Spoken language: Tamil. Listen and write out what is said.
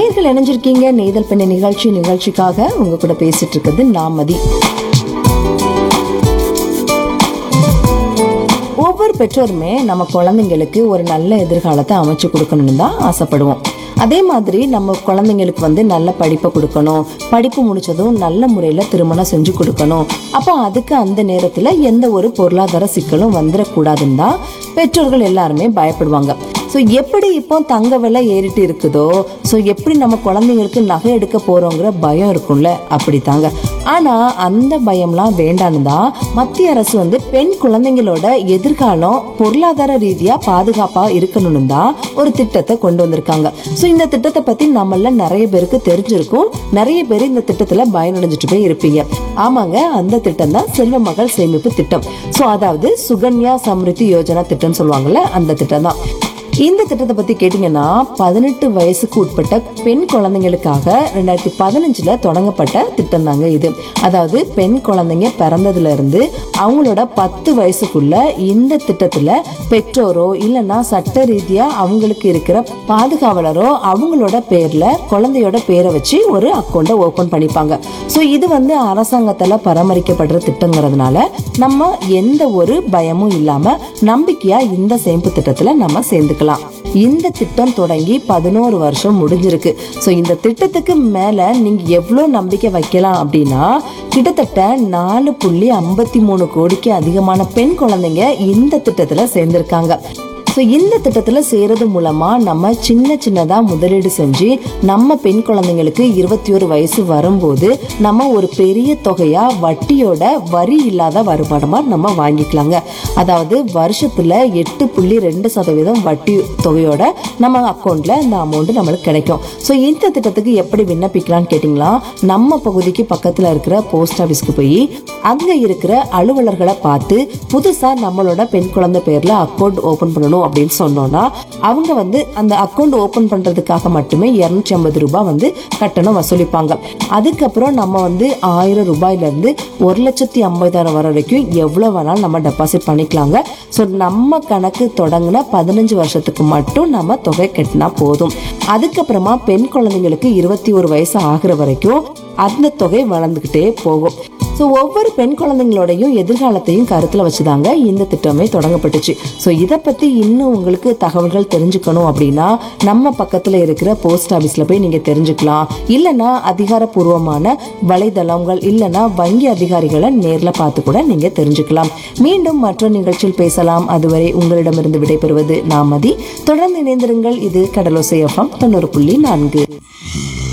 நேர்கள் இணைஞ்சிருக்கீங்க நெய்தல் பெண்ணை நிகழ்ச்சி நிகழ்ச்சிக்காக உங்க கூட பேசிட்டு இருக்கிறது நாமதி ஒவ்வொரு பெற்றோருமே நம்ம குழந்தைங்களுக்கு ஒரு நல்ல எதிர்காலத்தை அமைச்சு கொடுக்கணும்னு தான் ஆசைப்படுவோம் அதே மாதிரி நம்ம குழந்தைங்களுக்கு வந்து நல்ல படிப்பை கொடுக்கணும் படிப்பு முடிச்சதும் நல்ல முறையில் திருமணம் செஞ்சு கொடுக்கணும் அப்போ அதுக்கு அந்த நேரத்தில் எந்த ஒரு பொருளாதார சிக்கலும் வந்துடக்கூடாதுன்னு தான் பெற்றோர்கள் எல்லாருமே பயப்படுவாங்க ஸோ எப்படி இப்போ தங்க விலை ஏறிட்டு இருக்குதோ ஸோ எப்படி நம்ம குழந்தைங்களுக்கு நகை எடுக்க போறோங்கிற பயம் இருக்கும்ல அப்படி தாங்க ஆனால் அந்த பயம்லாம் வேண்டான்னு தான் மத்திய அரசு வந்து பெண் குழந்தைங்களோட எதிர்காலம் பொருளாதார ரீதியாக பாதுகாப்பாக இருக்கணும்னு தான் ஒரு திட்டத்தை கொண்டு வந்திருக்காங்க ஸோ இந்த திட்டத்தை பற்றி நம்மள நிறைய பேருக்கு தெரிஞ்சிருக்கும் நிறைய பேர் இந்த திட்டத்தில் பயனடைஞ்சிட்டு போய் இருப்பீங்க ஆமாங்க அந்த திட்டம் தான் செல்வ மகள் சேமிப்பு திட்டம் ஸோ அதாவது சுகன்யா சம்ருத்தி யோஜனா திட்டம்னு சொல்லுவாங்கல்ல அந்த திட்டம் தான் இந்த திட்டத்தை பத்தி கேட்டீங்கன்னா பதினெட்டு வயசுக்கு உட்பட்ட பெண் குழந்தைங்களுக்காக ரெண்டாயிரத்தி பதினஞ்சுல தொடங்கப்பட்ட திட்டம் தாங்க இது அதாவது பெண் குழந்தைங்க பிறந்ததுல இருந்து அவங்களோட பத்து வயசுக்குள்ள இந்த திட்டத்துல பெற்றோரோ இல்லைன்னா சட்ட ரீதியா அவங்களுக்கு இருக்கிற பாதுகாவலரோ அவங்களோட பேர்ல குழந்தையோட பேரை வச்சு ஒரு அக்கௌண்ட்டை ஓபன் பண்ணிப்பாங்க ஸோ இது வந்து அரசாங்கத்தால பராமரிக்கப்படுற திட்டங்கிறதுனால நம்ம எந்த ஒரு பயமும் இல்லாம நம்பிக்கையா இந்த சேமிப்பு திட்டத்துல நம்ம சேர்ந்துக்கலாம் இந்த திட்டம் தொடங்கி பதினோரு வருஷம் முடிஞ்சிருக்கு ஸோ இந்த திட்டத்துக்கு மேல நீங்க எவ்வளோ நம்பிக்கை வைக்கலாம் அப்படின்னா கிட்டத்தட்ட நாலு புள்ளி ஐம்பத்தி மூணு கோடிக்கு அதிகமான பெண் குழந்தைங்க இந்த திட்டத்துல சேர்ந்திருக்காங்க ஸோ இந்த திட்டத்தில் சேருறது மூலமா நம்ம சின்ன சின்னதாக முதலீடு செஞ்சு நம்ம பெண் குழந்தைங்களுக்கு இருபத்தி ஒரு வயசு வரும்போது நம்ம ஒரு பெரிய தொகையா வட்டியோட வரி இல்லாத வருமானமாக நம்ம வாங்கிக்கலாங்க அதாவது வருஷத்துல எட்டு புள்ளி ரெண்டு சதவீதம் வட்டி தொகையோட நம்ம அக்கௌண்ட்ல இந்த அமௌண்ட் நம்மளுக்கு கிடைக்கும் ஸோ இந்த திட்டத்துக்கு எப்படி விண்ணப்பிக்கலாம்னு கேட்டிங்களா நம்ம பகுதிக்கு பக்கத்தில் இருக்கிற போஸ்ட் ஆஃபீஸ்க்கு போய் அங்கே இருக்கிற அலுவலர்களை பார்த்து புதுசாக நம்மளோட பெண் குழந்தை பேரில் அக்கௌண்ட் ஓப்பன் பண்ணணும் அப்படின்னு சொன்னோம்னா அவங்க வந்து அந்த அக்கௌண்ட் ஓப்பன் பண்ணுறதுக்காக மட்டுமே இரநூற்றி ஐம்பது ரூபாய் வந்து கட்டணம் வசூலிப்பாங்க அதுக்கப்புறம் நம்ம வந்து ஆயிரம் ரூபாயிலேருந்து ஒரு லட்சத்தி ஐம்பதாயிரம் வர வரைக்கும் எவ்வளோ வேணாலும் நம்ம டெபாசிட் பண்ணிக்கலாங்க ஸோ நம்ம கணக்கு தொடங்கின பதினஞ்சு வருஷத்துக்கு மட்டும் நம்ம தொகை கட்டினா போதும் அதுக்கப்புறமா பெண் குழந்தைங்களுக்கு இருபத்தி ஒரு வயசு ஆகுற வரைக்கும் அந்த தொகை வளர்ந்துக்கிட்டே போகும் ஸோ ஒவ்வொரு பெண் குழந்தைங்களோடையும் எதிர்காலத்தையும் கருத்தில் வச்சுதாங்க இந்த திட்டமே தொடங்கப்பட்டுச்சு ஸோ இதை பற்றி இன்னும் உங்களுக்கு தகவல்கள் தெரிஞ்சுக்கணும் அப்படின்னா நம்ம பக்கத்தில் இருக்கிற போஸ்ட் ஆஃபீஸில் போய் நீங்கள் தெரிஞ்சுக்கலாம் இல்லைன்னா அதிகாரப்பூர்வமான வலைதளங்கள் இல்லைன்னா வங்கி அதிகாரிகளை நேரில் பார்த்து கூட நீங்கள் தெரிஞ்சுக்கலாம் மீண்டும் மற்ற நிகழ்ச்சியில் பேசலாம் அதுவரை உங்களிடமிருந்து விடைபெறுவது நாமதி தொடர்ந்து இணைந்திருங்கள் இது கடலோசை எஃப்எம் தொண்ணூறு புள்ளி நான்கு